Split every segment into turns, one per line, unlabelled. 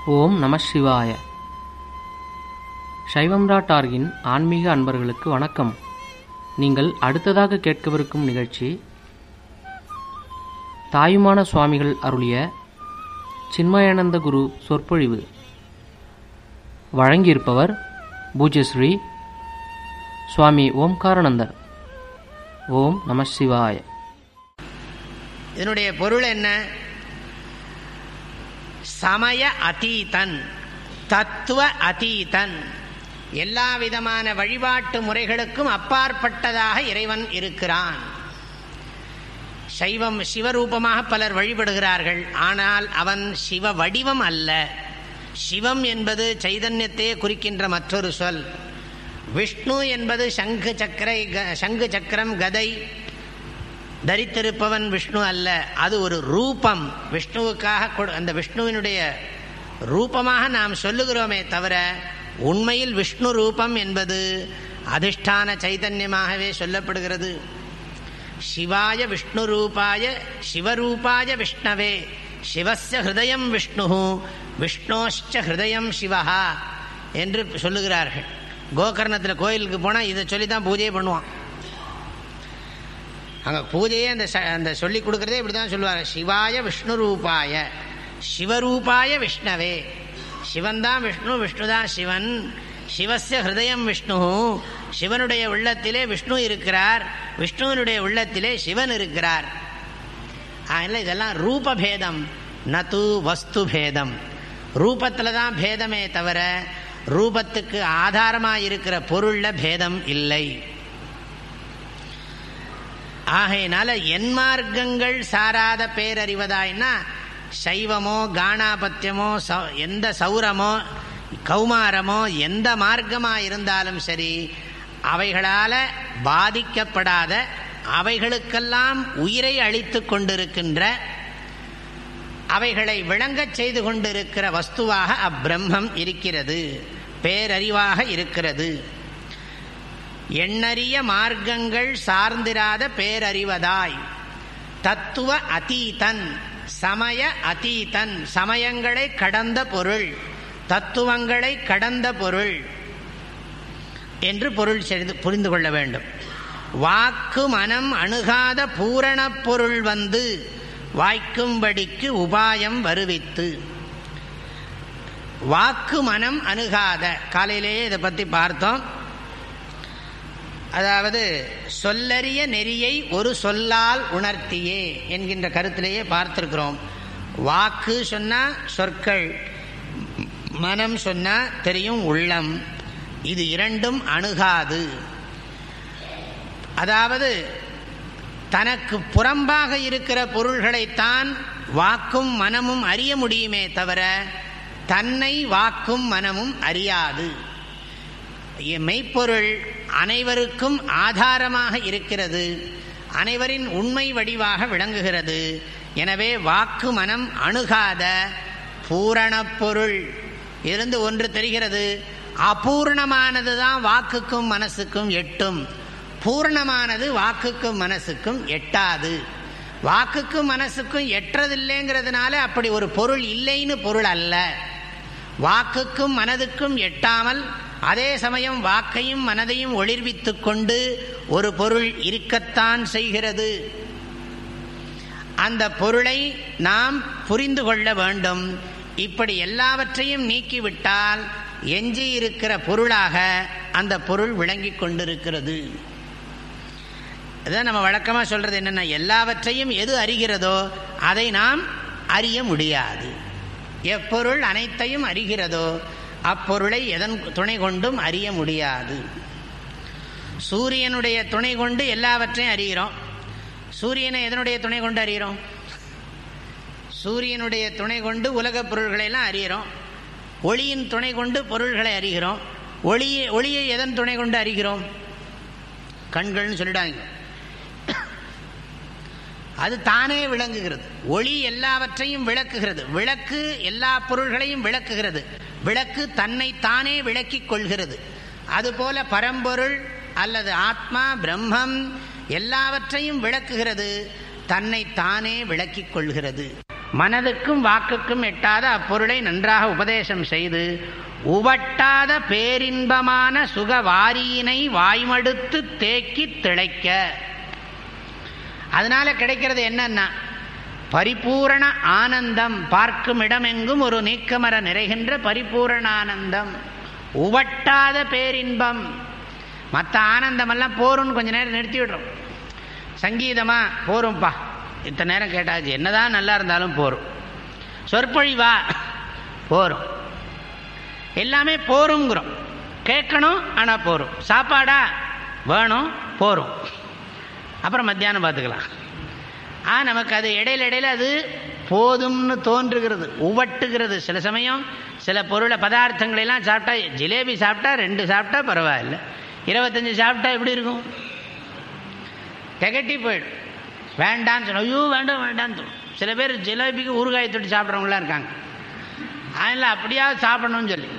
ஓம் நம சிவாய சைவம்ரா டார்கின் ஆன்மீக அன்பர்களுக்கு வணக்கம் நீங்கள் அடுத்ததாக கேட்கவிருக்கும் நிகழ்ச்சி தாயுமான சுவாமிகள் அருளிய சின்மயானந்த குரு சொற்பொழிவு வழங்கியிருப்பவர் பூஜ்யஸ்ரீ சுவாமி ஓம்காரானந்தர் ஓம் நம சிவாய
இதனுடைய பொருள் என்ன சமய அதீதன் தத்துவ அதீதன் எல்லா விதமான வழிபாட்டு முறைகளுக்கும் அப்பாற்பட்டதாக இறைவன் இருக்கிறான் சைவம் சிவரூபமாக பலர் வழிபடுகிறார்கள் ஆனால் அவன் சிவ வடிவம் அல்ல சிவம் என்பது சைதன்யத்தையே குறிக்கின்ற மற்றொரு சொல் விஷ்ணு என்பது சங்கு சக்கரை க- சங்கு சக்கரம் கதை தரித்திருப்பவன் விஷ்ணு அல்ல அது ஒரு ரூபம் விஷ்ணுவுக்காக கொடு- அந்த விஷ்ணுவினுடைய ரூபமாக நாம் சொல்லுகிறோமே தவிர உண்மையில் விஷ்ணு ரூபம் என்பது அதிஷ்டான சைதன்யமாகவே சொல்லப்படுகிறது சிவாய விஷ்ணு ரூபாய சிவரூபாய விஷ்ணவே சிவஸ்ய ஹிருதயம் விஷ்ணு விஷ்ணோஷ்ச ஹிருதயம் சிவஹா என்று சொல்லுகிறார்கள் கோகர்ணத்தில் கோயிலுக்கு போனால் இதை சொல்லி தான் பூஜையே பண்ணுவான் அங்கே பூஜையே அந்த ச- அந்த சொல்லி கொடுக்குறதே இப்படி தான் சொல்லுவாங்க சிவாய விஷ்ணு ரூபாய சிவரூபாய விஷ்ணவே சிவன் தான் விஷ்ணு விஷ்ணு தான் சிவன் சிவஸ்ய ஹிருதயம் விஷ்ணு சிவனுடைய உள்ளத்திலே விஷ்ணு இருக்கிறார் விஷ்ணுவினுடைய உள்ளத்திலே சிவன் இருக்கிறார் அதனால் இதெல்லாம் ரூபபேதம் நது வஸ்து பேதம் ரூபத்தில் தான் பேதமே தவிர ரூபத்துக்கு ஆதாரமாக இருக்கிற பொருளில் பேதம் இல்லை ஆகையினால என்மார்க்கங்கள் சாராத பேரறிவதாய்னா சைவமோ காணாபத்தியமோ சௌ- எந்த சௌரமோ கௌமாரமோ எந்த மார்க்கமாக இருந்தாலும் சரி அவைகளால் பாதிக்கப்படாத அவைகளுக்கெல்லாம் உயிரை அளித்து கொண்டிருக்கின்ற அவைகளை விளங்கச் செய்து கொண்டிருக்கிற வஸ்துவாக அப்பிரம்மம் இருக்கிறது பேரறிவாக இருக்கிறது எண்ணறிய மார்க்கங்கள் சார்ந்திராத பேரறிவதாய் தத்துவ அதீதன் சமய அதீதன் சமயங்களை கடந்த பொருள் தத்துவங்களை கடந்த பொருள் என்று பொருள் செய்து புரிந்து கொள்ள வேண்டும் வாக்கு மனம் அணுகாத பூரணப் பொருள் வந்து வாய்க்கும்படிக்கு உபாயம் வருவித்து வாக்கு மனம் அணுகாத காலையிலேயே இதை பற்றி பார்த்தோம் அதாவது சொல்லறிய நெறியை ஒரு சொல்லால் உணர்த்தியே என்கின்ற கருத்திலேயே பார்த்திருக்கிறோம் வாக்கு சொன்னா சொற்கள் மனம் சொன்னா தெரியும் உள்ளம் இது இரண்டும் அணுகாது அதாவது தனக்கு புறம்பாக இருக்கிற பொருள்களைத்தான் வாக்கும் மனமும் அறிய முடியுமே தவிர தன்னை வாக்கும் மனமும் அறியாது மெய்ப்பொருள் அனைவருக்கும் ஆதாரமாக இருக்கிறது அனைவரின் உண்மை வடிவாக விளங்குகிறது எனவே வாக்கு மனம் அணுகாத பூரணப் பொருள் இருந்து ஒன்று தெரிகிறது அபூர்ணமானது தான் வாக்குக்கும் மனசுக்கும் எட்டும் பூர்ணமானது வாக்குக்கும் மனசுக்கும் எட்டாது வாக்குக்கும் மனசுக்கும் எட்டதில்லைங்கிறதுனால அப்படி ஒரு பொருள் இல்லைன்னு பொருள் அல்ல வாக்குக்கும் மனதுக்கும் எட்டாமல் அதே சமயம் வாக்கையும் மனதையும் ஒளிர்வித்துக் கொண்டு ஒரு பொருள் இருக்கத்தான் செய்கிறது அந்த பொருளை நாம் புரிந்து கொள்ள வேண்டும் இப்படி எல்லாவற்றையும் நீக்கிவிட்டால் எஞ்சி இருக்கிற பொருளாக அந்த பொருள் விளங்கிக் கொண்டிருக்கிறது அதான் நம்ம வழக்கமாக சொல்றது என்னென்ன எல்லாவற்றையும் எது அறிகிறதோ அதை நாம் அறிய முடியாது எப்பொருள் அனைத்தையும் அறிகிறதோ அப்பொருளை எதன் துணை கொண்டும் அறிய முடியாது சூரியனுடைய துணை கொண்டு எல்லாவற்றையும் அறிகிறோம் சூரியனை எதனுடைய துணை கொண்டு அறிகிறோம் சூரியனுடைய துணை கொண்டு உலகப் பொருள்களை எல்லாம் அறிகிறோம் ஒளியின் துணை கொண்டு பொருள்களை அறிகிறோம் ஒளியை ஒளியை எதன் துணை கொண்டு அறிகிறோம் கண்கள்னு சொல்லிடாங்க அது தானே விளங்குகிறது ஒளி எல்லாவற்றையும் விளக்குகிறது விளக்கு எல்லா பொருள்களையும் விளக்குகிறது விளக்கு தன்னை தானே விளக்கிக் கொள்கிறது அதுபோல பரம்பொருள் அல்லது ஆத்மா பிரம்மம் எல்லாவற்றையும் விளக்குகிறது தன்னை தானே விளக்கிக் கொள்கிறது மனதுக்கும் வாக்குக்கும் எட்டாத அப்பொருளை நன்றாக உபதேசம் செய்து உவட்டாத பேரின்பமான சுகவாரியினை வாய்மடுத்து தேக்கி திளைக்க அதனால கிடைக்கிறது என்னன்னா பரிபூரண ஆனந்தம் பார்க்கும் இடமெங்கும் ஒரு நீக்கமர நிறைகின்ற பரிபூரண ஆனந்தம் உவட்டாத பேரின்பம் மற்ற ஆனந்தமெல்லாம் போரும்னு கொஞ்ச நேரம் நிறுத்தி விடுறோம் சங்கீதமா போரும்பா இத்தனை நேரம் கேட்டாச்சு என்னதான் நல்லா இருந்தாலும் போரும் சொற்பொழிவா போரும் எல்லாமே போருங்கிறோம் கேட்கணும் ஆனால் போரும் சாப்பாடா வேணும் போரும் அப்புறம் மத்தியானம் பார்த்துக்கலாம் ஆ நமக்கு அது இடையில இடையில அது போதும்னு தோன்றுகிறது உவட்டுகிறது சில சமயம் சில பொருளை பதார்த்தங்களை எல்லாம் சாப்பிட்டா ஜிலேபி சாப்பிட்டா ரெண்டு சாப்பிட்டா பரவாயில்ல இருபத்தஞ்சு சாப்பிட்டா எப்படி இருக்கும் திகட்டி போயிடும் வேண்டான்னு சொன்ன ஐயோ வேண்டாம் வேண்டான்னு தோணும் சில பேர் ஜிலேபிக்கு ஊறுகாய் தொட்டு சாப்பிட்றவங்களாம் இருக்காங்க அதில் அப்படியாவது சாப்பிடணும்னு சொல்லி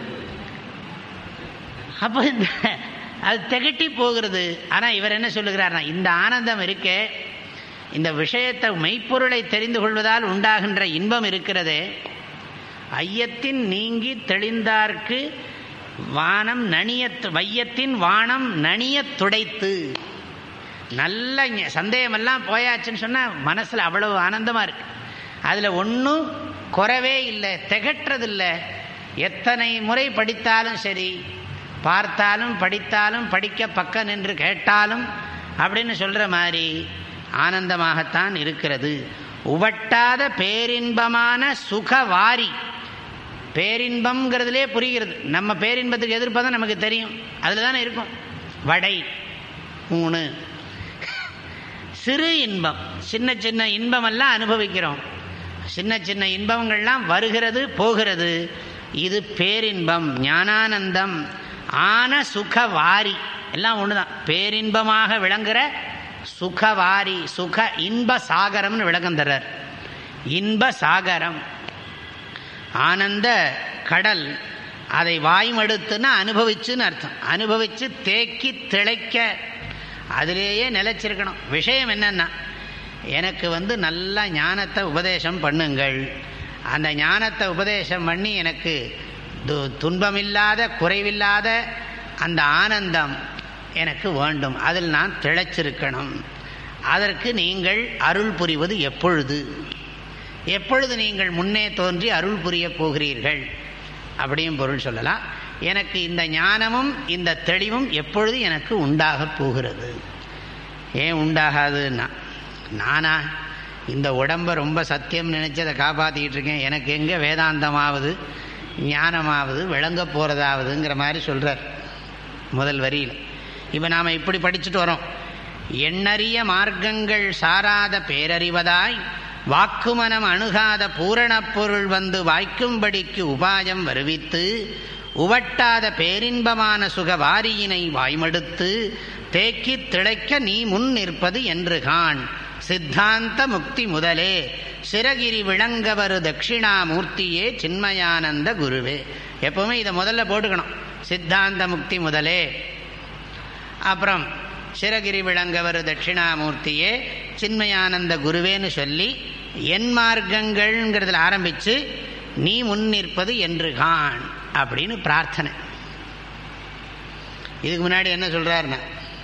அப்போ இந்த அது திகட்டி போகிறது ஆனால் இவர் என்ன சொல்லுகிறார்னா இந்த ஆனந்தம் இருக்கே இந்த விஷயத்தை மெய்ப்பொருளை தெரிந்து கொள்வதால் உண்டாகின்ற இன்பம் இருக்கிறதே ஐயத்தின் நீங்கி தெளிந்தார்க்கு வானம் நனிய வையத்தின் வானம் நனிய துடைத்து நல்ல ஞ- சந்தேகமெல்லாம் போயாச்சுன்னு சொன்னால் மனசில் அவ்வளவு ஆனந்தமாக இருக்கு அதில் ஒன்றும் குறவே இல்லை திகற்றதில்லை எத்தனை முறை படித்தாலும் சரி பார்த்தாலும் படித்தாலும் படிக்க பக்கம் நின்று கேட்டாலும் அப்படின்னு சொல்கிற மாதிரி ஆனந்தமாகத்தான் இருக்கிறது உவட்டாத பேரின்பமான சுகவாரி பேரின்பம்ங்கிறதுலே புரிகிறது நம்ம பேரின்பத்துக்கு எதிர்ப்பதான் நமக்கு தெரியும் அதில் தானே இருக்கும் வடை மூணு சிறு இன்பம் சின்ன சின்ன இன்பமெல்லாம் அனுபவிக்கிறோம் சின்ன சின்ன இன்பங்கள்லாம் வருகிறது போகிறது இது பேரின்பம் ஞானானந்தம் ஆன சுகவாரி எல்லாம் ஒன்று தான் பேரின்பமாக விளங்குற சுகவாரி சுக இன்ப சாகரம்னு விளக்கம் தர்றார் இன்ப சாகரம் ஆனந்த கடல் அதை வாய்மடுத்துன்னா அனுபவிச்சுன்னு அர்த்தம் அனுபவிச்சு தேக்கி திளைக்க அதிலேயே நிலைச்சிருக்கணும் விஷயம் என்னன்னா எனக்கு வந்து நல்ல ஞானத்தை உபதேசம் பண்ணுங்கள் அந்த ஞானத்தை உபதேசம் பண்ணி எனக்கு து- துன்பமில்லாத குறைவில்லாத அந்த ஆனந்தம் எனக்கு வேண்டும் அதில் நான் திளைச்சிருக்கணும் அதற்கு நீங்கள் அருள் புரிவது எப்பொழுது எப்பொழுது நீங்கள் முன்னே தோன்றி அருள் புரிய போகிறீர்கள் அப்படியும் பொருள் சொல்லலாம் எனக்கு இந்த ஞானமும் இந்த தெளிவும் எப்பொழுது எனக்கு உண்டாகப் போகிறது ஏன் உண்டாகாதுன்னா நானா இந்த உடம்பை ரொம்ப சத்தியம் நினச்சி அதை காப்பாற்றிக்கிட்டு இருக்கேன் எனக்கு எங்கே வேதாந்தமாவது ஞானமாவது விளங்க போகிறதாவதுங்கிற மாதிரி சொல்கிறார் முதல் வரியில் இப்போ நாம் இப்படி படிச்சுட்டு வரோம் எண்ணறிய மார்க்கங்கள் சாராத பேரறிவதாய் வாக்குமனம் அணுகாத பூரணப் பொருள் வந்து வாய்க்கும்படிக்கு உபாயம் வருவித்து உவட்டாத பேரின்பமான சுகவாரியினை வாய்மடுத்து தேக்கித் திளைக்க நீ முன் நிற்பது என்று காண் சித்தாந்த முக்தி முதலே சிறகிரி விளங்கவரு தட்சிணாமூர்த்தியே சின்மயானந்த குருவே எப்பவுமே இதை முதல்ல போட்டுக்கணும் சித்தாந்த முக்தி முதலே அப்புறம் சிறகிரி விளங்கவர் தட்சிணாமூர்த்தியே சின்மயானந்த குருவேன்னு சொல்லி என் மார்க்கங்கள்ங்கிறதுல ஆரம்பித்து நீ முன் நிற்பது என்று காண் அப்படின்னு பிரார்த்தனை இதுக்கு முன்னாடி என்ன சொல்கிறாருன்னா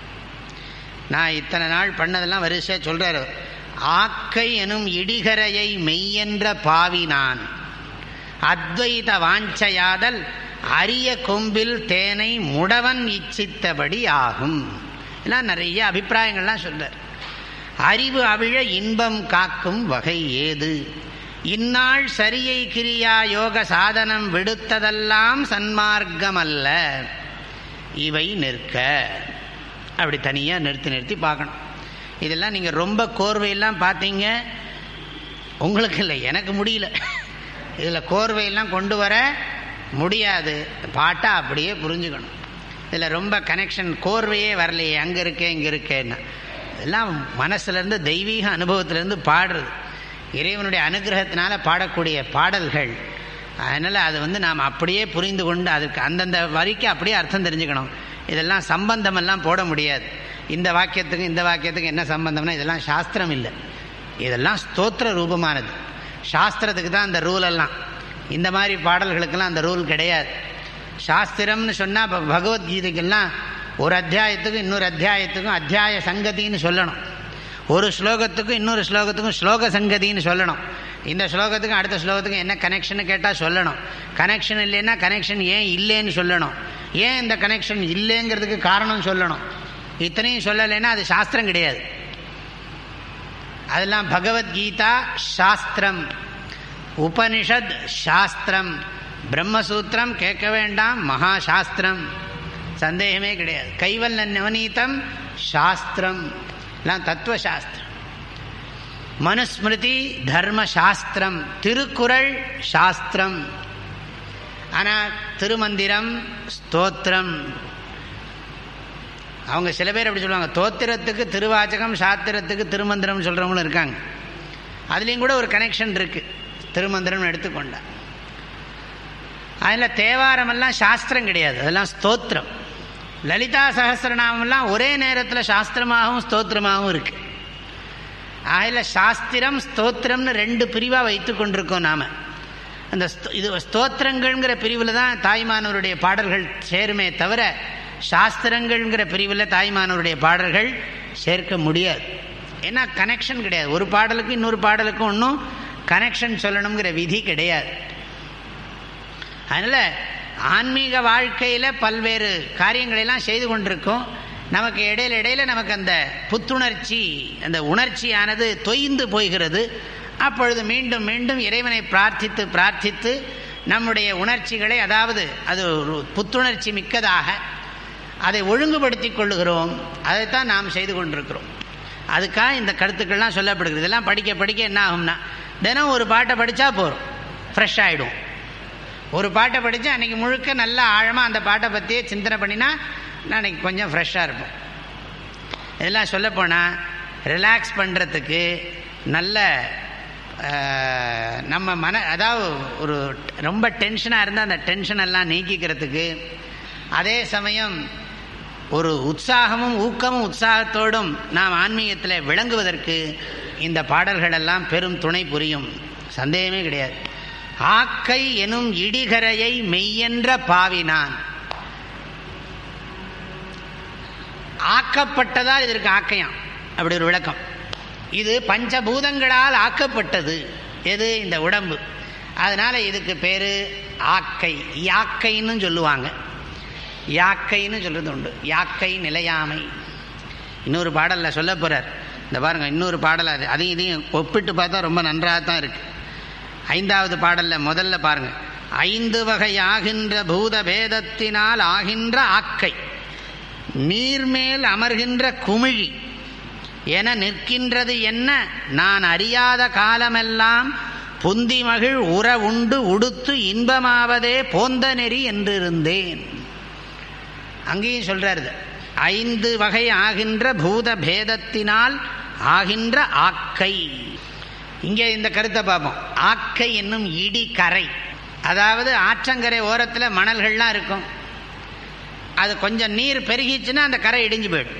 நான் இத்தனை நாள் பண்ணதெல்லாம் வரிசையாக சொல்கிறாரு ஆக்கை எனும் இடிகரையை மெய்யென்ற பாவி நான் அத்வைத வாஞ்சையாதல் அரிய கொம்பில் தேனை முடவன் இச்சித்தபடி ஆகும் எல்லாம் நிறைய அபிப்பிராயங்கள்லாம் சொல்றார் அறிவு அவிழ இன்பம் காக்கும் வகை ஏது இந்நாள் சரியை கிரியா யோக சாதனம் விடுத்ததெல்லாம் சன்மார்க்கம் அல்ல இவை நிற்க அப்படி தனியாக நிறுத்தி நிறுத்தி பார்க்கணும் இதெல்லாம் நீங்கள் ரொம்ப கோர்வையெல்லாம் பார்த்தீங்க உங்களுக்கு இல்லை எனக்கு முடியல இதில் கோர்வையெல்லாம் கொண்டு வர முடியாது பாட்டை அப்படியே புரிஞ்சுக்கணும் இதில் ரொம்ப கனெக்ஷன் கோர்வையே வரலையே அங்கே இருக்கே இங்கே இருக்கேன்னா இதெல்லாம் மனசுலேருந்து தெய்வீக அனுபவத்திலேருந்து பாடுறது இறைவனுடைய அனுகிரகத்தினால பாடக்கூடிய பாடல்கள் அதனால் அது வந்து நாம் அப்படியே புரிந்து கொண்டு அதுக்கு அந்தந்த வரிக்கு அப்படியே அர்த்தம் தெரிஞ்சுக்கணும் இதெல்லாம் சம்பந்தமெல்லாம் போட முடியாது இந்த வாக்கியத்துக்கும் இந்த வாக்கியத்துக்கும் என்ன சம்பந்தம்னா இதெல்லாம் சாஸ்திரம் இல்லை இதெல்லாம் ஸ்தோத்திர ரூபமானது சாஸ்திரத்துக்கு தான் அந்த ரூல் எல்லாம் இந்த மாதிரி பாடல்களுக்கெல்லாம் அந்த ரூல் கிடையாது சாஸ்திரம்னு சொன்னால் இப்போ பகவத்கீதைக்கெல்லாம் ஒரு அத்தியாயத்துக்கும் இன்னொரு அத்தியாயத்துக்கும் அத்தியாய சங்கதின்னு சொல்லணும் ஒரு ஸ்லோகத்துக்கும் இன்னொரு ஸ்லோகத்துக்கும் ஸ்லோக சங்கதின்னு சொல்லணும் இந்த ஸ்லோகத்துக்கும் அடுத்த ஸ்லோகத்துக்கும் என்ன கனெக்ஷன் கேட்டால் சொல்லணும் கனெக்ஷன் இல்லைன்னா கனெக்ஷன் ஏன் இல்லைன்னு சொல்லணும் ஏன் இந்த கனெக்ஷன் இல்லைங்கிறதுக்கு காரணம் சொல்லணும் இத்தனையும் சொல்லலைன்னா அது சாஸ்திரம் கிடையாது அதெல்லாம் பகவத்கீதா சாஸ்திரம் உபனிஷத் சாஸ்திரம் பிரம்மசூத்திரம் கேட்க வேண்டாம் மகாசாஸ்திரம் சந்தேகமே கிடையாது கைவல்ல நவநீதம் சாஸ்திரம் எல்லாம் தத்துவ சாஸ்திரம் மனுஸ்மிருதி தர்ம சாஸ்திரம் திருக்குறள் சாஸ்திரம் ஆனால் திருமந்திரம் ஸ்தோத்திரம் அவங்க சில பேர் அப்படி சொல்லுவாங்க தோத்திரத்துக்கு திருவாச்சகம் சாத்திரத்துக்கு திருமந்திரம் சொல்கிறவங்களும் இருக்காங்க அதுலேயும் கூட ஒரு கனெக்ஷன் இருக்குது திருமந்திரம் எடுத்துக்கொண்டா அதில் தேவாரமெல்லாம் சாஸ்திரம் கிடையாது அதெல்லாம் ஸ்தோத்திரம் லலிதா சகசிரநாமெல்லாம் ஒரே நேரத்தில் சாஸ்திரமாகவும் ஸ்தோத்திரமாகவும் இருக்குது அதில் சாஸ்திரம் ஸ்தோத்திரம்னு ரெண்டு பிரிவாக வைத்து கொண்டிருக்கோம் நாம் அந்த இது ஸ்தோத்திரங்கள்ங்கிற பிரிவில் தான் தாய்மானவருடைய பாடல்கள் சேருமே தவிர சாஸ்திரங்கள்ங்கிற பிரிவில் தாய்மானவருடைய பாடல்கள் சேர்க்க முடியாது ஏன்னா கனெக்ஷன் கிடையாது ஒரு பாடலுக்கு இன்னொரு பாடலுக்கும் ஒன்றும் கனெக்ஷன் சொல்லணுங்கிற விதி கிடையாது அதனால் ஆன்மீக வாழ்க்கையில் பல்வேறு காரியங்களெல்லாம் செய்து கொண்டிருக்கோம் நமக்கு இடையில இடையில நமக்கு அந்த புத்துணர்ச்சி அந்த உணர்ச்சியானது தொய்ந்து போகிறது அப்பொழுது மீண்டும் மீண்டும் இறைவனை பிரார்த்தித்து பிரார்த்தித்து நம்முடைய உணர்ச்சிகளை அதாவது அது ஒரு புத்துணர்ச்சி மிக்கதாக அதை ஒழுங்குபடுத்தி கொள்ளுகிறோம் அதைத்தான் நாம் செய்து கொண்டிருக்கிறோம் அதுக்காக இந்த கருத்துக்கள்லாம் சொல்லப்படுகிறது இதெல்லாம் படிக்க படிக்க என்ன ஆகும்னா தினம் ஒரு பாட்டை படித்தா போகிறோம் ஃப்ரெஷ் ஆகிடும் ஒரு பாட்டை படித்து அன்றைக்கி முழுக்க நல்லா ஆழமாக அந்த பாட்டை பற்றியே சிந்தனை பண்ணினா அன்றைக்கி கொஞ்சம் ஃப்ரெஷ்ஷாக இருப்போம் இதெல்லாம் சொல்லப்போனால் ரிலாக்ஸ் பண்ணுறதுக்கு நல்ல நம்ம மன அதாவது ஒரு ரொம்ப டென்ஷனாக இருந்தால் அந்த டென்ஷன் எல்லாம் நீக்கிக்கிறதுக்கு அதே சமயம் ஒரு உற்சாகமும் ஊக்கமும் உற்சாகத்தோடும் நாம் ஆன்மீகத்தில் விளங்குவதற்கு இந்த பாடல்கள் எல்லாம் பெரும் துணை புரியும் சந்தேகமே கிடையாது ஆக்கை எனும் இடிகரையை மெய்யென்ற பாவினான் ஆக்கப்பட்டதால் இதற்கு ஆக்கையாம் அப்படி ஒரு விளக்கம் இது பஞ்சபூதங்களால் ஆக்கப்பட்டது எது இந்த உடம்பு அதனால் இதுக்கு பேர் ஆக்கை யாக்கைன்னு சொல்லுவாங்க யாக்கைன்னு சொல்கிறது உண்டு யாக்கை நிலையாமை இன்னொரு பாடலில் சொல்ல போகிறார் இந்த பாருங்கள் இன்னொரு பாடல் அது அதையும் இதையும் ஒப்பிட்டு பார்த்தா ரொம்ப நன்றாக தான் இருக்குது ஐந்தாவது பாடலில் முதல்ல பாருங்கள் ஐந்து வகை ஆகின்ற பூத பேதத்தினால் ஆகின்ற ஆக்கை நீர்மேல் அமர்கின்ற குமிழி என நிற்கின்றது என்ன நான் அறியாத காலமெல்லாம் புந்தி மகிழ் உற உண்டு உடுத்து இன்பமாவதே போந்த நெறி என்றிருந்தேன் அங்கேயும் சொல்றாரு ஐந்து வகை ஆகின்ற பூத பேதத்தினால் ஆகின்ற ஆக்கை இங்கே இந்த கருத்தை பார்ப்போம் ஆக்கை என்னும் இடி கரை அதாவது ஆற்றங்கரை ஓரத்தில் மணல்கள்லாம் இருக்கும் அது கொஞ்சம் நீர் பெருகிச்சுன்னா அந்த கரை இடிஞ்சு போயிடும்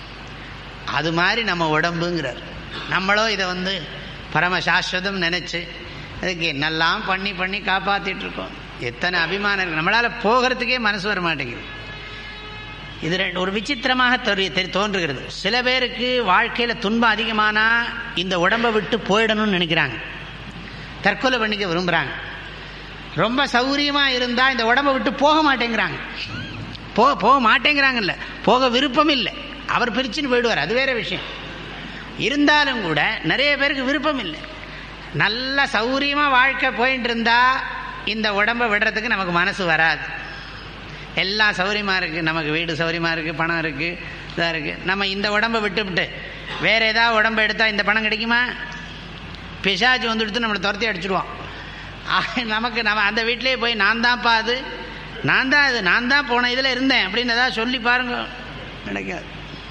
அது மாதிரி நம்ம உடம்புங்கிறார் நம்மளும் இதை வந்து பரம சாஸ்வதம் நினச்சி அதுக்கு என்னெல்லாம் பண்ணி பண்ணி காப்பாற்றிட்டு இருக்கோம் எத்தனை அபிமானம் இருக்கு நம்மளால் போகிறதுக்கே மனசு வர மாட்டேங்குது இது ரெண்டு ஒரு விசித்திரமாக தெரி தோன்றுகிறது சில பேருக்கு வாழ்க்கையில் துன்பம் அதிகமானால் இந்த உடம்பை விட்டு போயிடணும்னு நினைக்கிறாங்க தற்கொலை பண்ணிக்க விரும்புகிறாங்க ரொம்ப சௌகரியமாக இருந்தால் இந்த உடம்பை விட்டு போக மாட்டேங்கிறாங்க போக போக மாட்டேங்கிறாங்கல்ல போக விருப்பம் இல்லை அவர் பிரிச்சுன்னு போயிடுவார் அது வேற விஷயம் இருந்தாலும் கூட நிறைய பேருக்கு விருப்பம் இல்லை நல்ல சௌகரியமாக வாழ்க்கை போயிட்டு இருந்தால் இந்த உடம்பை விடுறதுக்கு நமக்கு மனசு வராது எல்லாம் சௌகரியமாக இருக்குது நமக்கு வீடு சௌகரியமாக இருக்குது பணம் இருக்குது இதாக இருக்குது நம்ம இந்த உடம்பை விட்டுவிட்டு வேறு ஏதாவது உடம்பை எடுத்தால் இந்த பணம் கிடைக்குமா பிசாச்சு வந்துடுத்து நம்மளை துரத்தி அடிச்சுடுவோம் நமக்கு நம்ம அந்த வீட்டிலே போய் நான் தான்ப்பா அது நான் தான் அது நான் தான் போன இதில் இருந்தேன் அப்படின்னு ஏதாவது சொல்லி பாருங்க கிடைக்காது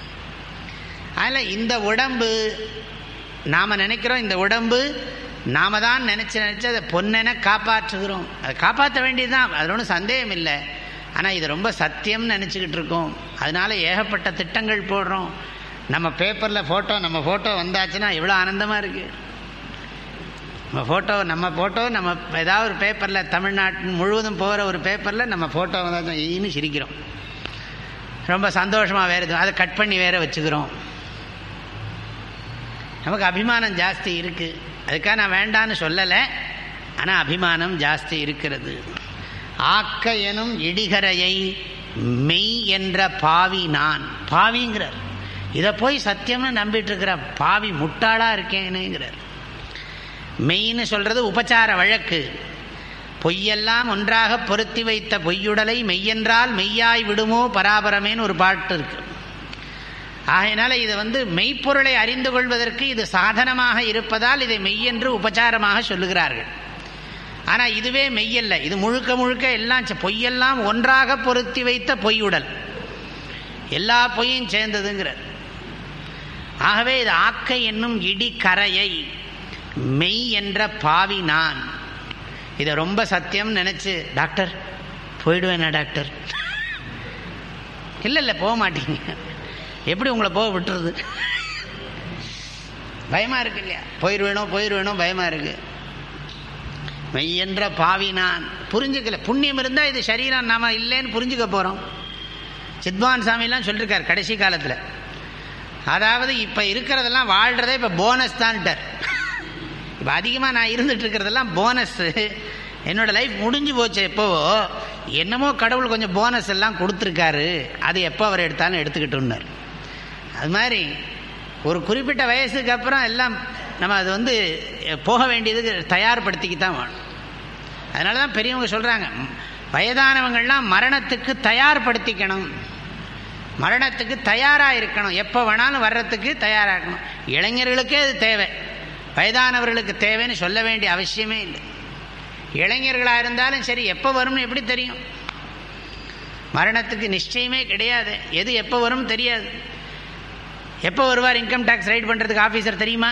அதில் இந்த உடம்பு நாம் நினைக்கிறோம் இந்த உடம்பு நாம தான் நினச்சி நினச்சி அதை பொன்னென காப்பாற்றுகிறோம் அதை காப்பாற்ற வேண்டியது தான் அதில் ஒன்றும் சந்தேகம் இல்லை ஆனால் இது ரொம்ப சத்தியம்னு நினச்சிக்கிட்டு இருக்கோம் அதனால ஏகப்பட்ட திட்டங்கள் போடுறோம் நம்ம பேப்பரில் ஃபோட்டோ நம்ம ஃபோட்டோ வந்தாச்சுன்னா எவ்வளோ ஆனந்தமாக இருக்குது நம்ம ஃபோட்டோ நம்ம ஃபோட்டோ நம்ம ஏதாவது ஒரு பேப்பரில் தமிழ்நாட்டு முழுவதும் போகிற ஒரு பேப்பரில் நம்ம ஃபோட்டோ வந்து ஈன்னு சிரிக்கிறோம் ரொம்ப சந்தோஷமாக வேறு அதை கட் பண்ணி வேற வச்சுக்கிறோம் நமக்கு அபிமானம் ஜாஸ்தி இருக்குது அதுக்காக நான் வேண்டான்னு சொல்லலை ஆனால் அபிமானம் ஜாஸ்தி இருக்கிறது ஆக்க எனும் இடிகரையை மெய் என்ற பாவி நான் பாவிங்கிறார் இதை போய் சத்தியம்னு நம்பிட்டு இருக்கிற பாவி முட்டாளாக இருக்கேனுங்கிறார் மெய்ன்னு சொல்கிறது உபச்சார வழக்கு பொய்யெல்லாம் ஒன்றாக பொருத்தி வைத்த பொய்யுடலை மெய்யென்றால் மெய்யாய் விடுமோ பராபரமேன்னு ஒரு பாட்டு இருக்கு ஆகையினால இது வந்து மெய்ப்பொருளை அறிந்து கொள்வதற்கு இது சாதனமாக இருப்பதால் இதை மெய்யென்று உபச்சாரமாக சொல்லுகிறார்கள் ஆனால் இதுவே மெய்யல்ல இது முழுக்க முழுக்க எல்லாம் ச- பொய்யெல்லாம் ஒன்றாக பொருத்தி வைத்த பொய்யுடல் எல்லா பொய்யும் சேர்ந்ததுங்கிறார் ஆகவே இது ஆக்கை என்னும் இடி கரையை மெய் என்ற பாவி நான் இதை ரொம்ப சத்தியம் நினச்சி டாக்டர் போயிடுவேனா டாக்டர் இல்லை இல்லை போக மாட்டீங்க எப்படி உங்களை போக விட்டுறது பயமாக இருக்கு இல்லையா போயிடுவேனோ போயிடுவேனோ பயமாக இருக்கு மெய்யென்ற பாவி நான் புரிஞ்சுக்கல புண்ணியம் இருந்தால் இது சரீரம் நாம இல்லைன்னு புரிஞ்சுக்க போகிறோம் சித்வான் சாமிலாம் சொல்லியிருக்கார் கடைசி காலத்தில் அதாவது இப்போ இருக்கிறதெல்லாம் வாழ்கிறதே இப்போ போனஸ் தான்ட்டார் இப்போ அதிகமாக நான் இருந்துட்டு இருக்கிறதெல்லாம் போனஸ்ஸு என்னோட லைஃப் முடிஞ்சு போச்சு எப்போவோ என்னமோ கடவுள் கொஞ்சம் போனஸ் எல்லாம் கொடுத்துருக்காரு அது எப்போ அவர் எடுத்தாலும் எடுத்துக்கிட்டுன்னார் அது மாதிரி ஒரு குறிப்பிட்ட வயசுக்கு அப்புறம் எல்லாம் நம்ம அது வந்து போக வேண்டியதுக்கு தயார்படுத்திக்கு தான் வேணும் அதனால தான் பெரியவங்க சொல்கிறாங்க வயதானவங்கள்லாம் மரணத்துக்கு தயார்படுத்திக்கணும் மரணத்துக்கு தயாராக இருக்கணும் எப்போ வேணாலும் வர்றதுக்கு தயாராக இருக்கணும் இளைஞர்களுக்கே அது தேவை வயதானவர்களுக்கு தேவைன்னு சொல்ல வேண்டிய அவசியமே இல்லை இளைஞர்களாக இருந்தாலும் சரி எப்போ வரும்னு எப்படி தெரியும் மரணத்துக்கு நிச்சயமே கிடையாது எது எப்போ வரும் தெரியாது எப்போ வருவார் இன்கம் டேக்ஸ் ரைட் பண்ணுறதுக்கு ஆஃபீஸர் தெரியுமா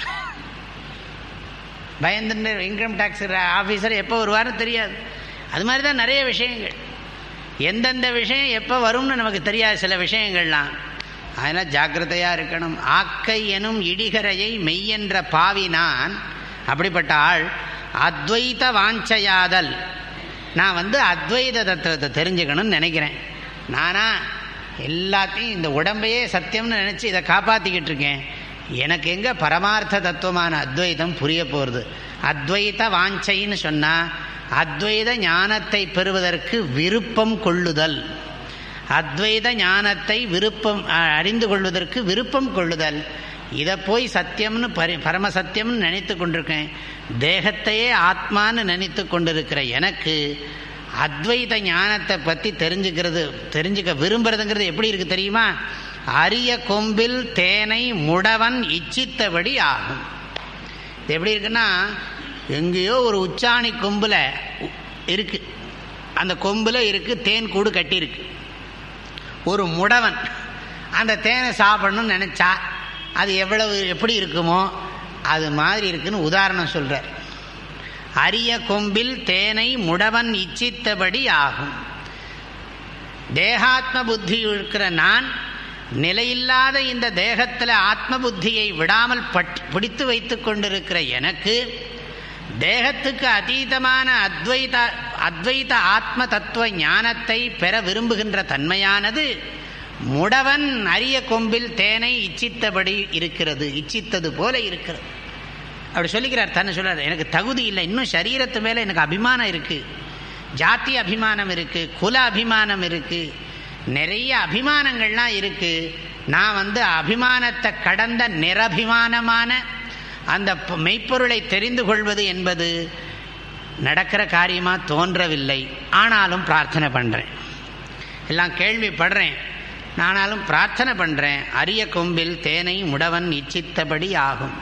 பயந்துன்னு இன்கம் டேக்ஸ் ஆஃபீஸர் எப்போ வருவார்னு தெரியாது அது மாதிரி தான் நிறைய விஷயங்கள் எந்தெந்த விஷயம் எப்போ வரும்னு நமக்கு தெரியாது சில விஷயங்கள்லாம் அதனால் ஜாக்கிரதையாக இருக்கணும் ஆக்கை எனும் இடிகரையை மெய்யென்ற பாவி நான் அப்படிப்பட்ட ஆள் அத்வைத வாஞ்சையாதல் நான் வந்து அத்வைத தத்துவத்தை தெரிஞ்சுக்கணும்னு நினைக்கிறேன் நானா எல்லாத்தையும் இந்த உடம்பையே சத்தியம்னு நினச்சி இதை காப்பாற்றிக்கிட்டு இருக்கேன் எனக்கு எங்கே பரமார்த்த தத்துவமான அத்வைதம் புரிய போகிறது அத்வைத வாஞ்சைன்னு சொன்னால் அத்வைத ஞானத்தை பெறுவதற்கு விருப்பம் கொள்ளுதல் அத்வைத ஞானத்தை விருப்பம் அஹ், அறிந்து கொள்வதற்கு விருப்பம் கொள்ளுதல் இதை போய் சத்தியம்னு பரி பரமசத்தியம்னு நினைத்து கொண்டிருக்கேன் தேகத்தையே ஆத்மான்னு நினைத்து கொண்டிருக்கிற எனக்கு அத்வைத ஞானத்தை பற்றி தெரிஞ்சுக்கிறது தெரிஞ்சுக்க விரும்புறதுங்கிறது எப்படி இருக்கு தெரியுமா அரிய கொம்பில் தேனை முடவன் இச்சித்தபடி ஆகும் இது எப்படி இருக்குன்னா எங்கேயோ ஒரு உச்சாணி கொம்பில் இருக்கு அந்த கொம்பில் இருக்கு தேன் கூடு கட்டியிருக்கு ஒரு முடவன் அந்த தேனை சாப்பிடணும்னு நினச்சா அது எவ்வளவு எப்படி இருக்குமோ அது மாதிரி இருக்குன்னு உதாரணம் சொல்கிறார் அரிய கொம்பில் தேனை முடவன் இச்சித்தபடி ஆகும் தேகாத்ம புத்தி இருக்கிற நான் நிலையில்லாத இந்த தேகத்தில் ஆத்ம புத்தியை விடாமல் பட் பிடித்து வைத்து கொண்டிருக்கிற எனக்கு தேகத்துக்கு அதீதமான அத்வைத அத்வைத ஆத்ம தத்துவ ஞானத்தை பெற விரும்புகின்ற தன்மையானது முடவன் அரிய கொம்பில் தேனை இச்சித்தபடி இருக்கிறது இச்சித்தது போல இருக்கிறது அப்படி சொல்லிக்கிறார் தன்னை சொல்றார் எனக்கு தகுதி இல்லை இன்னும் சரீரத்து மேலே எனக்கு அபிமானம் இருக்குது ஜாதி அபிமானம் இருக்குது குல அபிமானம் இருக்குது நிறைய அபிமானங்கள்லாம் இருக்குது நான் வந்து அபிமானத்தை கடந்த நிரபிமானமான அந்த ப- மெய்ப்பொருளை தெரிந்து கொள்வது என்பது நடக்கிற காரியமாக தோன்றவில்லை ஆனாலும் பிரார்த்தனை பண்ணுறேன் எல்லாம் கேள்விப்படுறேன் நானாலும் பிரார்த்தனை பண்ணுறேன் அரிய கொம்பில் தேனை முடவன் இச்சித்தபடி ஆகும்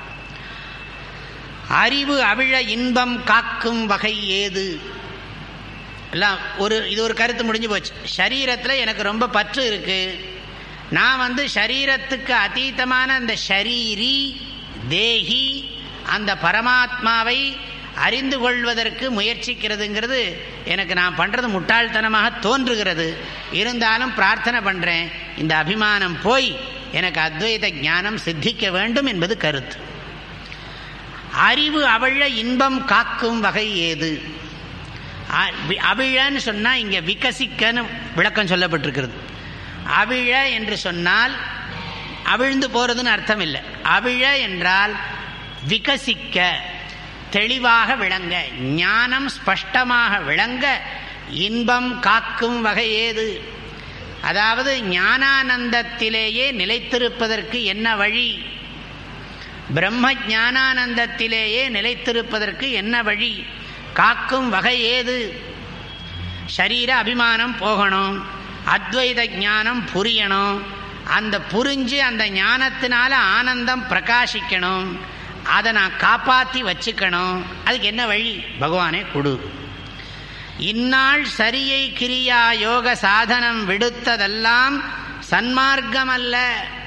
அறிவு அவிழ இன்பம் காக்கும் வகை ஏது எல்லாம் ஒரு இது ஒரு கருத்து முடிஞ்சு போச்சு சரீரத்தில் எனக்கு ரொம்ப பற்று இருக்கு நான் வந்து சரீரத்துக்கு அதீதமான அந்த ஷரீரி தேகி அந்த பரமாத்மாவை அறிந்து கொள்வதற்கு முயற்சிக்கிறதுங்கிறது எனக்கு நான் பண்ணுறது முட்டாள்தனமாக தோன்றுகிறது இருந்தாலும் பிரார்த்தனை பண்ணுறேன் இந்த அபிமானம் போய் எனக்கு அத்வைத ஞானம் சித்திக்க வேண்டும் என்பது கருத்து அறிவு அவிழ இன்பம் காக்கும் வகை ஏது அவிழன்னு சொன்னால் இங்கே விகசிக்கன்னு விளக்கம் சொல்லப்பட்டிருக்கிறது அவிழ என்று சொன்னால் அவிழ்ந்து போகிறதுன்னு அர்த்தம் இல்லை அவிழ என்றால் விகசிக்க தெளிவாக விளங்க ஞானம் ஸ்பஷ்டமாக விளங்க இன்பம் காக்கும் வகை ஏது அதாவது ஞானானந்தத்திலேயே நிலைத்திருப்பதற்கு என்ன வழி பிரம்ம ஞானானந்தத்திலேயே நிலைத்திருப்பதற்கு என்ன வழி காக்கும் வகை ஏது ஷரீர அபிமானம் போகணும் அத்வைத ஞானம் புரியணும் அந்த புரிஞ்சு அந்த ஞானத்தினால ஆனந்தம் பிரகாசிக்கணும் அதை நான் காப்பாற்றி வச்சுக்கணும் அதுக்கு என்ன வழி பகவானே கொடு இந்நாள் சரியை கிரியா யோக சாதனம் விடுத்ததெல்லாம் சன்மார்க்கம் அல்ல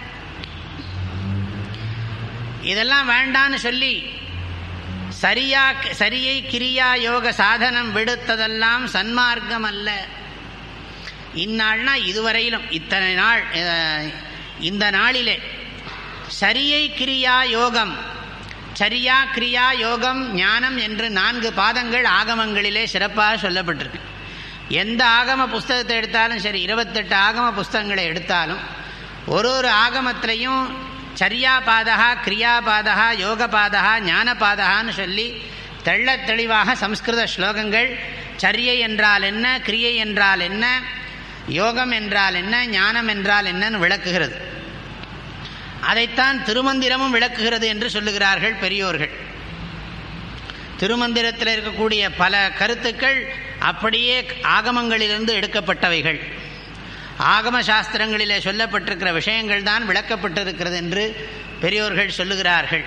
இதெல்லாம் வேண்டான்னு சொல்லி சரியா சரியை கிரியா யோக சாதனம் விடுத்ததெல்லாம் சன்மார்க்கம் அல்ல இந்நாள்னா இதுவரையிலும் இத்தனை நாள் இந்த நாளிலே சரியை கிரியா யோகம் சரியா கிரியா யோகம் ஞானம் என்று நான்கு பாதங்கள் ஆகமங்களிலே சிறப்பாக சொல்லப்பட்டிருக்கு எந்த ஆகம புஸ்தகத்தை எடுத்தாலும் சரி இருபத்தெட்டு ஆகம புஸ்தகங்களை எடுத்தாலும் ஒரு ஒரு ஆகமத்திலையும் சரியா பாதகா கிரியா பாதகா யோக பாதகா ஞான பாதகான்னு சொல்லி தெள்ள தெளிவாக சம்ஸ்கிருத ஸ்லோகங்கள் சரியை என்றால் என்ன கிரியை என்றால் என்ன யோகம் என்றால் என்ன ஞானம் என்றால் என்னன்னு விளக்குகிறது அதைத்தான் திருமந்திரமும் விளக்குகிறது என்று சொல்லுகிறார்கள் பெரியோர்கள் திருமந்திரத்தில் இருக்கக்கூடிய பல கருத்துக்கள் அப்படியே ஆகமங்களிலிருந்து எடுக்கப்பட்டவைகள் ஆகம சாஸ்திரங்களிலே சொல்லப்பட்டிருக்கிற விஷயங்கள் தான் விளக்கப்பட்டிருக்கிறது என்று பெரியோர்கள் சொல்லுகிறார்கள்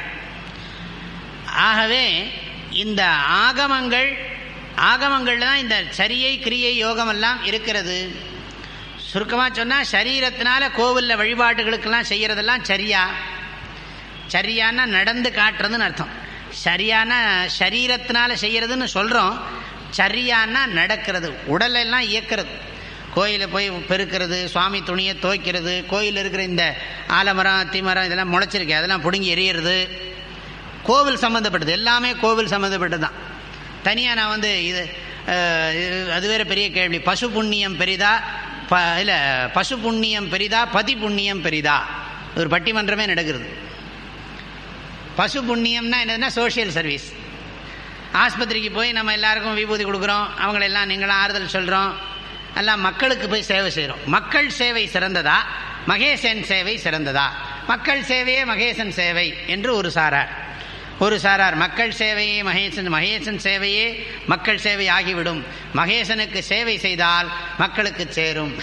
ஆகவே இந்த ஆகமங்கள் ஆகமங்கள் தான் இந்த சரியை கிரியை யோகமெல்லாம் இருக்கிறது சுருக்கமாக சொன்னால் சரீரத்தினால கோவிலில் வழிபாடுகளுக்கெல்லாம் செய்கிறதெல்லாம் சரியா சரியான நடந்து காட்டுறதுன்னு அர்த்தம் சரியான சரீரத்தினால செய்கிறதுன்னு சொல்கிறோம் சரியானா நடக்கிறது உடலெல்லாம் இயக்கிறது கோயிலில் போய் பெருக்கிறது சுவாமி துணியை துவைக்கிறது கோயில் இருக்கிற இந்த ஆலமரம் அத்திமரம் இதெல்லாம் முளைச்சிருக்கு அதெல்லாம் பிடுங்கி எரியறது கோவில் சம்மந்தப்பட்டது எல்லாமே கோவில் சம்மந்தப்பட்டது தான் தனியாக நான் வந்து இது அது வேறு பெரிய கேள்வி பசு புண்ணியம் பெரிதா ப இல்லை பசு புண்ணியம் பெரிதா பதி புண்ணியம் பெரிதா ஒரு பட்டிமன்றமே நடக்கிறது பசு புண்ணியம்னா என்னதுன்னா சோஷியல் சர்வீஸ் ஆஸ்பத்திரிக்கு போய் நம்ம எல்லாருக்கும் விபூதி கொடுக்குறோம் அவங்களெல்லாம் நீங்களாம் ஆறுதல் சொல்கிறோம் எல்லாம் மக்களுக்கு போய் சேவை செய்கிறோம் மக்கள் சேவை சிறந்ததா மகேசன் சேவை சிறந்ததா மக்கள் சேவையே மகேசன் சேவை என்று ஒரு சாரார் ஒரு சாரார் மக்கள் சேவையே மகேசன் மகேசன் சேவையே மக்கள் சேவை ஆகிவிடும் மகேசனுக்கு சேவை செய்தால் மக்களுக்கு சேரும்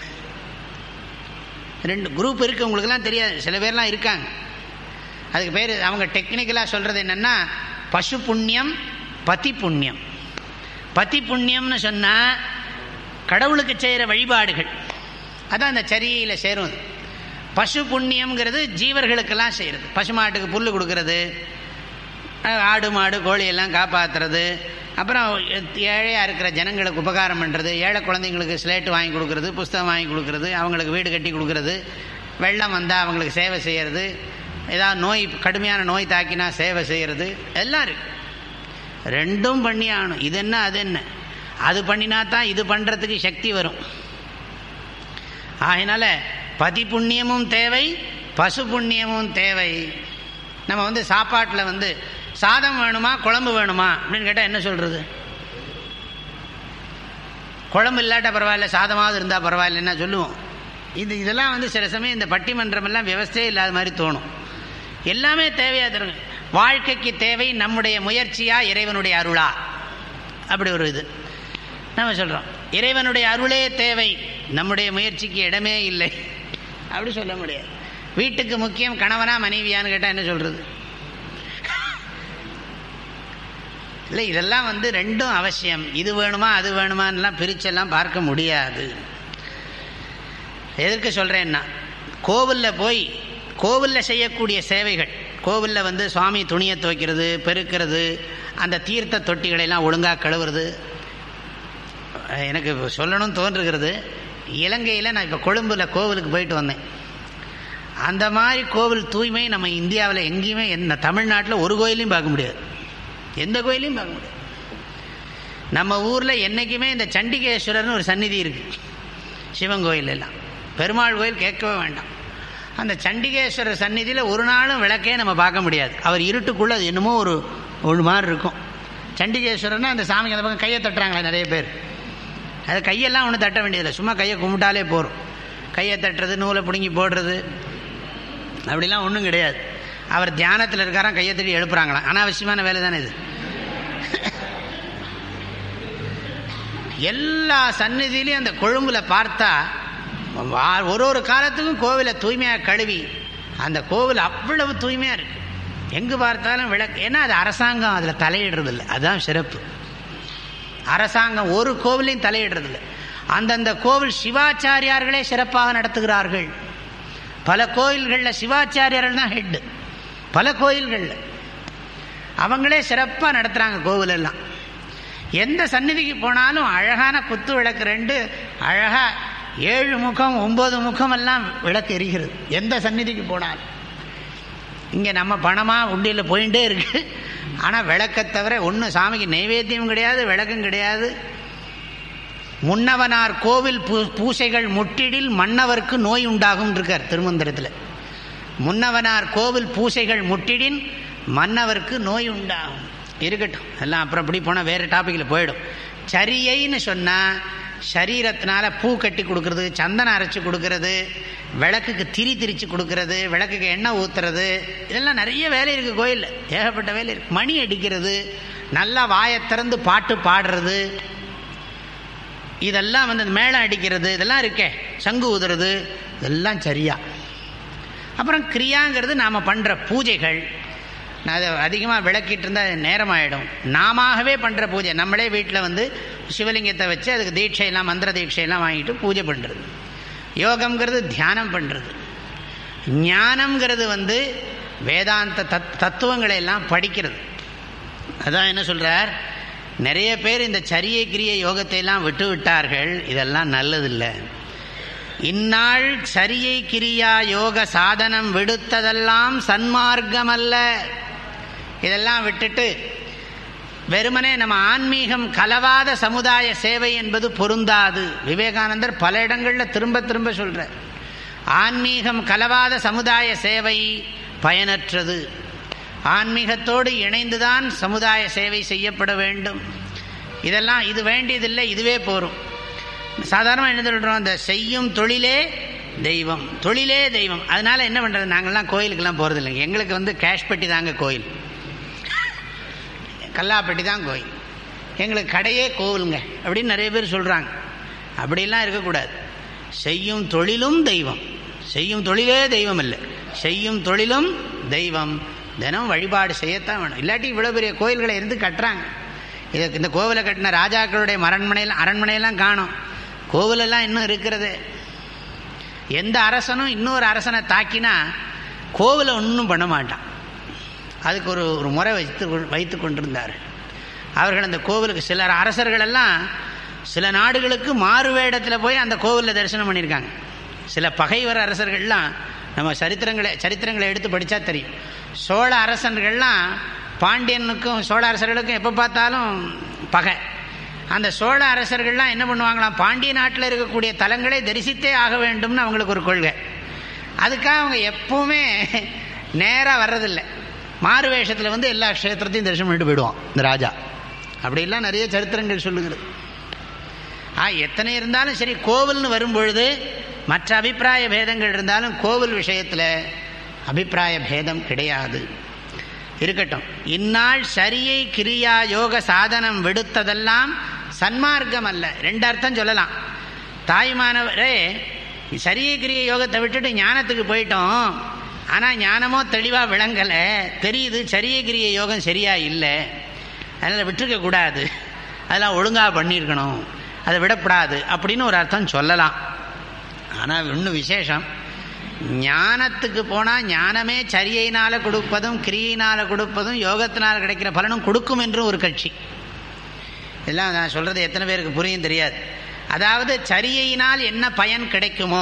ரெண்டு குரூப் இருக்கு உங்களுக்குலாம் தெரியாது சில பேர்லாம் இருக்காங்க அதுக்கு பேர் அவங்க டெக்னிக்கலாக சொல்கிறது என்னென்னா பசு புண்ணியம் பதி புண்ணியம் பதி புண்ணியம்னு சொன்னால் கடவுளுக்கு செய்கிற வழிபாடுகள் அதான் அந்த சரியில் சேரும் பசு புண்ணியம்ங்கிறது ஜீவர்களுக்கெல்லாம் செய்கிறது பசுமாட்டுக்கு புல் கொடுக்கறது ஆடு மாடு கோழியெல்லாம் காப்பாற்றுறது அப்புறம் ஏழையாக இருக்கிற ஜனங்களுக்கு உபகாரம் பண்ணுறது ஏழை குழந்தைங்களுக்கு ஸ்லேட்டு வாங்கி கொடுக்குறது புஸ்தகம் வாங்கி கொடுக்குறது அவங்களுக்கு வீடு கட்டி கொடுக்குறது வெள்ளம் வந்தால் அவங்களுக்கு சேவை செய்கிறது ஏதாவது நோய் கடுமையான நோய் தாக்கினா சேவை செய்கிறது எல்லாம் இருக்கு ரெண்டும் பண்ணி ஆகணும் இது என்ன அது என்ன அது பண்ணினா தான் இது பண்ணுறதுக்கு சக்தி வரும் ஆகினால பதி புண்ணியமும் தேவை பசு புண்ணியமும் தேவை நம்ம வந்து சாப்பாட்டில் வந்து சாதம் வேணுமா குழம்பு வேணுமா அப்படின்னு கேட்டால் என்ன சொல்கிறது குழம்பு இல்லாட்ட பரவாயில்ல சாதமாவது இருந்தால் பரவாயில்லன்னா சொல்லுவோம் இது இதெல்லாம் வந்து சில சமயம் இந்த பட்டிமன்றம் எல்லாம் விவசாயே இல்லாத மாதிரி தோணும் எல்லாமே தேவையாக தருங்க வாழ்க்கைக்கு தேவை நம்முடைய முயற்சியா இறைவனுடைய அருளா அப்படி ஒரு இது நம்ம சொல்கிறோம் இறைவனுடைய அருளே தேவை நம்முடைய முயற்சிக்கு இடமே இல்லை அப்படி சொல்ல முடியாது வீட்டுக்கு முக்கியம் கணவனா மனைவியான்னு கேட்டால் என்ன சொல்கிறது இல்லை இதெல்லாம் வந்து ரெண்டும் அவசியம் இது வேணுமா அது வேணுமான்லாம் பிரிச்செல்லாம் பார்க்க முடியாது எதற்கு சொல்கிறேன்னா கோவிலில் போய் கோவிலில் செய்யக்கூடிய சேவைகள் கோவிலில் வந்து சுவாமி துணியை துவைக்கிறது பெருக்கிறது அந்த தீர்த்த தொட்டிகளெல்லாம் ஒழுங்காக கழுவுறது எனக்கு சொல்லணும்னு தோன்றுகிறது இலங்கையில் நான் இப்போ கொழும்பில் கோவிலுக்கு போயிட்டு வந்தேன் அந்த மாதிரி கோவில் தூய்மை நம்ம இந்தியாவில் எங்கேயுமே என்ன தமிழ்நாட்டில் ஒரு கோயிலையும் பார்க்க முடியாது எந்த கோயிலையும் பார்க்க முடியாது நம்ம ஊரில் என்றைக்குமே இந்த சண்டிகேஸ்வரர்னு ஒரு சந்நிதி இருக்குது சிவன் கோயில் எல்லாம் பெருமாள் கோயில் கேட்கவே வேண்டாம் அந்த சண்டிகேஸ்வரர் சந்நிதியில் ஒரு நாளும் விளக்கே நம்ம பார்க்க முடியாது அவர் இருட்டுக்குள்ளே அது என்னமோ ஒரு ஒரு மாதிரி இருக்கும் சண்டிகேஸ்வரர்னா அந்த சாமிக்கு அந்த பக்கம் கையை தட்டுறாங்களே நிறைய பேர் அது கையெல்லாம் ஒன்றும் தட்ட வேண்டியதில்லை சும்மா கையை கும்பிட்டாலே போகிறோம் கையை தட்டுறது நூலை பிடுங்கி போடுறது அப்படிலாம் ஒன்றும் கிடையாது அவர் தியானத்தில் இருக்காராம் கையை தட்டி எழுப்புறாங்களாம் அனாவசியமான வேலை தானே இது எல்லா சந்நிதியிலையும் அந்த கொழும்புல பார்த்தா வா- ஒரு ஒரு காலத்துக்கும் கோவிலை தூய்மையாக கழுவி அந்த கோவில் அவ்வளவு தூய்மையாக இருக்கு எங்கு பார்த்தாலும் விளக்கு ஏன்னா அது அரசாங்கம் அதில் தலையிடுறது இல்லை அதுதான் சிறப்பு அரசாங்கம் ஒரு கோவிலையும் தலையிடுறதில்லை அந்தந்த கோவில் சிவாச்சாரியார்களே சிறப்பாக நடத்துகிறார்கள் பல கோயில்களில் சிவாச்சாரியார்கள் தான் ஹெட்டு பல கோயில்களில் அவங்களே சிறப்பாக நடத்துகிறாங்க கோவில் எல்லாம் எந்த சந்நிதிக்கு போனாலும் அழகான குத்து விளக்கு ரெண்டு அழகாக ஏழு முகம் ஒம்பது முகம் எல்லாம் விளக்கு எரிகிறது எந்த சந்நிதிக்கு போனாலும் இங்கே நம்ம பணமாக உண்டியில் போயிட்டே இருக்கு ஆனால் விளக்கை தவிர ஒன்றும் சாமிக்கு நைவேத்தியம் கிடையாது விளக்கும் கிடையாது முன்னவனார் கோவில் பூ பூசைகள் முட்டிடில் மன்னவர்க்கு நோய் உண்டாகும் இருக்கார் திருமந்திரத்தில் முன்னவனார் கோவில் பூசைகள் முட்டிடின் மன்னவர்க்கு நோய் உண்டாகும் இருக்கட்டும் எல்லாம் அப்புறம் இப்படி போனால் வேறு டாப்பிக்கில் போயிடும் சரியைன்னு சொன்னால் சரீரத்தினால பூ கட்டி கொடுக்கறது சந்தனம் அரைச்சி கொடுக்கறது விளக்குக்கு திரி திரிச்சு கொடுக்கறது விளக்குக்கு எண்ணெய் ஊற்றுறது இதெல்லாம் நிறைய வேலை இருக்குது கோயிலில் ஏகப்பட்ட வேலை இருக்குது மணி அடிக்கிறது நல்லா வாயை திறந்து பாட்டு பாடுறது இதெல்லாம் வந்து மேளம் அடிக்கிறது இதெல்லாம் இருக்கே சங்கு ஊதுறது இதெல்லாம் சரியா அப்புறம் கிரியாங்கிறது நாம் பண்ணுற பூஜைகள் நான் அதை அதிகமாக விளக்கிட்டு இருந்தால் நேரமாயிடும் நாமவே பண்ணுற பூஜை நம்மளே வீட்டில் வந்து சிவலிங்கத்தை வச்சு அதுக்கு தீட்சையெல்லாம் மந்திர தீட்சையெல்லாம் வாங்கிட்டு பூஜை பண்ணுறது யோகம்ங்கிறது தியானம் பண்ணுறது ஞானம்ங்கிறது வந்து வேதாந்த தத் தத்துவங்களை எல்லாம் படிக்கிறது அதான் என்ன சொல்கிறார் நிறைய பேர் இந்த சரிய கிரிய யோகத்தை எல்லாம் விட்டு விட்டார்கள் இதெல்லாம் நல்லதில்லை இந்நாள் சரியை கிரியா யோக சாதனம் விடுத்ததெல்லாம் சன்மார்க்கம் அல்ல இதெல்லாம் விட்டுட்டு வெறுமனே நம்ம ஆன்மீகம் கலவாத சமுதாய சேவை என்பது பொருந்தாது விவேகானந்தர் பல இடங்களில் திரும்ப திரும்ப சொல்கிறார் ஆன்மீகம் கலவாத சமுதாய சேவை பயனற்றது ஆன்மீகத்தோடு இணைந்துதான் சமுதாய சேவை செய்யப்பட வேண்டும் இதெல்லாம் இது வேண்டியதில்லை இதுவே போரும் சாதாரணமாக என்ன சொல்கிறோம் இந்த செய்யும் தொழிலே தெய்வம் தொழிலே தெய்வம் அதனால் என்ன பண்ணுறது நாங்கள்லாம் கோயிலுக்கெல்லாம் போகிறது இல்லைங்க எங்களுக்கு வந்து கேஷ் பெட்டி தாங்க கோயில் கல்லாப்பட்டி தான் கோயில் எங்களுக்கு கடையே கோவிலுங்க அப்படின்னு நிறைய பேர் சொல்கிறாங்க அப்படிலாம் இருக்கக்கூடாது செய்யும் தொழிலும் தெய்வம் செய்யும் தொழிலே தெய்வம் இல்லை செய்யும் தொழிலும் தெய்வம் தினம் வழிபாடு செய்யத்தான் வேணும் இல்லாட்டி இவ்வளோ பெரிய கோயில்களை இருந்து கட்டுறாங்க இதுக்கு இந்த கோவிலை கட்டின ராஜாக்களுடைய அரண்மனையில் அரண்மனையெல்லாம் காணும் கோவிலெல்லாம் இன்னும் இருக்கிறது எந்த அரசனும் இன்னொரு அரசனை தாக்கினா கோவிலை ஒன்றும் பண்ண மாட்டான் அதுக்கு ஒரு ஒரு முறை வைத்து வைத்து கொண்டிருந்தார் அவர்கள் அந்த கோவிலுக்கு சில அரசர்களெல்லாம் சில நாடுகளுக்கு மாறு வேடத்தில் போய் அந்த கோவிலில் தரிசனம் பண்ணியிருக்காங்க சில பகைவர் அரசர்கள்லாம் நம்ம சரித்திரங்களை சரித்திரங்களை எடுத்து படித்தா தெரியும் சோழ அரசர்கள்லாம் பாண்டியனுக்கும் சோழ அரசர்களுக்கும் எப்போ பார்த்தாலும் பகை அந்த சோழ அரசர்கள்லாம் என்ன பண்ணுவாங்களாம் பாண்டிய நாட்டில் இருக்கக்கூடிய தலங்களை தரிசித்தே ஆக வேண்டும்னு அவங்களுக்கு ஒரு கொள்கை அதுக்காக அவங்க எப்பவுமே நேராக வர்றதில்லை மாறு வேஷத்தில் வந்து எல்லா க்ஷேத்திரத்தையும் தரிசனம் பண்ணிட்டு போயிடுவான் இந்த ராஜா அப்படிலாம் நிறைய சரித்திரங்கள் சொல்லுகிறது ஆ எத்தனை இருந்தாலும் சரி கோவில்னு வரும்பொழுது மற்ற அபிப்பிராய பேதங்கள் இருந்தாலும் கோவில் விஷயத்தில் அபிப்பிராய பேதம் கிடையாது இருக்கட்டும் இந்நாள் சரியை கிரியா யோக சாதனம் விடுத்ததெல்லாம் சன்மார்க்கம் அல்ல ரெண்டு அர்த்தம் சொல்லலாம் தாய்மானவரே சரியை கிரிய யோகத்தை விட்டுட்டு ஞானத்துக்கு போயிட்டோம் ஆனால் ஞானமோ தெளிவாக விளங்கலை தெரியுது சரியை கிரிய யோகம் சரியா இல்லை அதனால் விட்டுருக்க கூடாது அதெல்லாம் ஒழுங்காக பண்ணியிருக்கணும் அதை விடக்கூடாது அப்படின்னு ஒரு அர்த்தம் சொல்லலாம் ஆனால் இன்னும் விசேஷம் ஞானத்துக்கு போனால் ஞானமே சரியையினால் கொடுப்பதும் கிரியையினால் கொடுப்பதும் யோகத்தினால் கிடைக்கிற பலனும் கொடுக்கும் என்றும் ஒரு கட்சி இதெல்லாம் நான் சொல்கிறது எத்தனை பேருக்கு புரியும் தெரியாது அதாவது சரியையினால் என்ன பயன் கிடைக்குமோ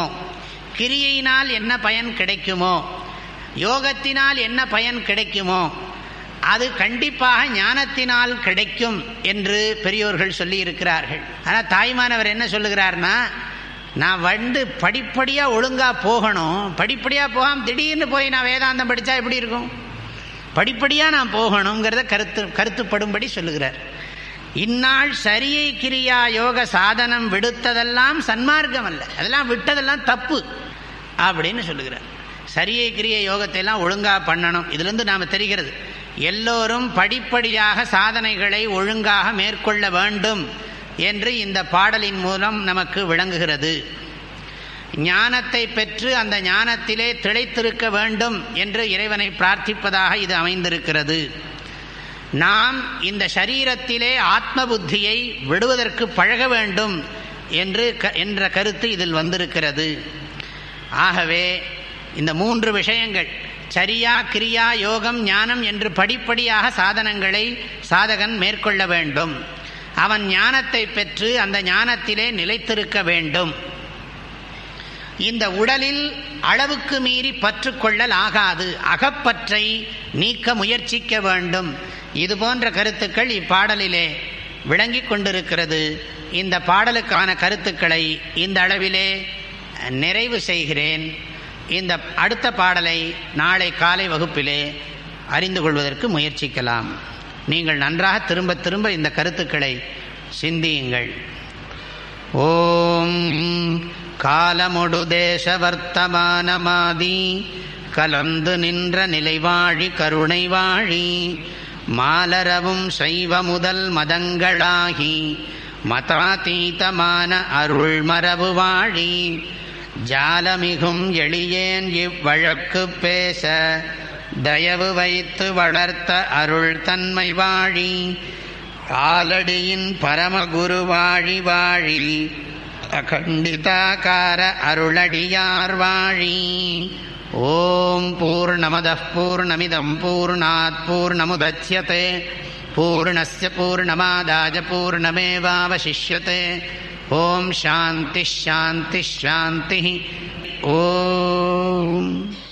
கிரியையினால் என்ன பயன் கிடைக்குமோ யோகத்தினால் என்ன பயன் கிடைக்குமோ அது கண்டிப்பாக ஞானத்தினால் கிடைக்கும் என்று பெரியோர்கள் சொல்லி இருக்கிறார்கள் ஆனால் தாய்மானவர் என்ன சொல்லுகிறார்னா நான் வந்து படிப்படியாக ஒழுங்காக போகணும் படிப்படியாக போகாமல் திடீர்னு போய் நான் வேதாந்தம் படித்தா எப்படி இருக்கும் படிப்படியாக நான் போகணுங்கிறத கருத்து கருத்துப்படும்படி சொல்லுகிறார் இந்நாள் சரியை கிரியா யோக சாதனம் விடுத்ததெல்லாம் சன்மார்க்கம் அல்ல அதெல்லாம் விட்டதெல்லாம் தப்பு அப்படின்னு சொல்லுகிறார் சரியை கிரிய யோகத்தை எல்லாம் ஒழுங்காக பண்ணணும் இதுலேருந்து நாம் தெரிகிறது எல்லோரும் படிப்படியாக சாதனைகளை ஒழுங்காக மேற்கொள்ள வேண்டும் என்று இந்த பாடலின் மூலம் நமக்கு விளங்குகிறது ஞானத்தை பெற்று அந்த ஞானத்திலே திளைத்திருக்க வேண்டும் என்று இறைவனை பிரார்த்திப்பதாக இது அமைந்திருக்கிறது நாம் இந்த சரீரத்திலே ஆத்ம புத்தியை விடுவதற்கு பழக வேண்டும் என்று என்ற கருத்து இதில் வந்திருக்கிறது ஆகவே இந்த மூன்று விஷயங்கள் சரியா கிரியா யோகம் ஞானம் என்று படிப்படியாக சாதனங்களை சாதகன் மேற்கொள்ள வேண்டும் அவன் ஞானத்தை பெற்று அந்த ஞானத்திலே நிலைத்திருக்க வேண்டும் இந்த உடலில் அளவுக்கு மீறி பற்று கொள்ளல் ஆகாது அகப்பற்றை நீக்க முயற்சிக்க வேண்டும் இது போன்ற கருத்துக்கள் இப்பாடலிலே விளங்கி கொண்டிருக்கிறது இந்த பாடலுக்கான கருத்துக்களை இந்த அளவிலே நிறைவு செய்கிறேன் இந்த அடுத்த பாடலை நாளை காலை வகுப்பிலே அறிந்து கொள்வதற்கு முயற்சிக்கலாம் நீங்கள் நன்றாக திரும்ப திரும்ப இந்த கருத்துக்களை சிந்தியுங்கள் ஓம் காலமொடு தேச வர்த்தமானமாதி கலந்து நின்ற நிலைவாழி கருணை வாழி மாலரவும் சைவ முதல் மதங்களாகி மதாதீதமான அருள் மரபு வாழி ஜாலமிகும் எளியேன் இவ்வழக்கு பேச தயவு வைத்து வளர்த்த அருள் தன்மை வாழி ஆலடியின் பரமகுரு வாழி வாழி அகண்டிதாகார அருளடியார் வாழி ஓம் பூர்ணமத பூர்ணமிதம் பூர்ணாத் பூர்ணமுதட்சியதே பூர்ணஸ்ய பூர்ணமாதாஜ பூர்ணமேவாவசிஷ்யते ஓம் சாந்தி ஷாந்தி ஷாந்தி ஓம்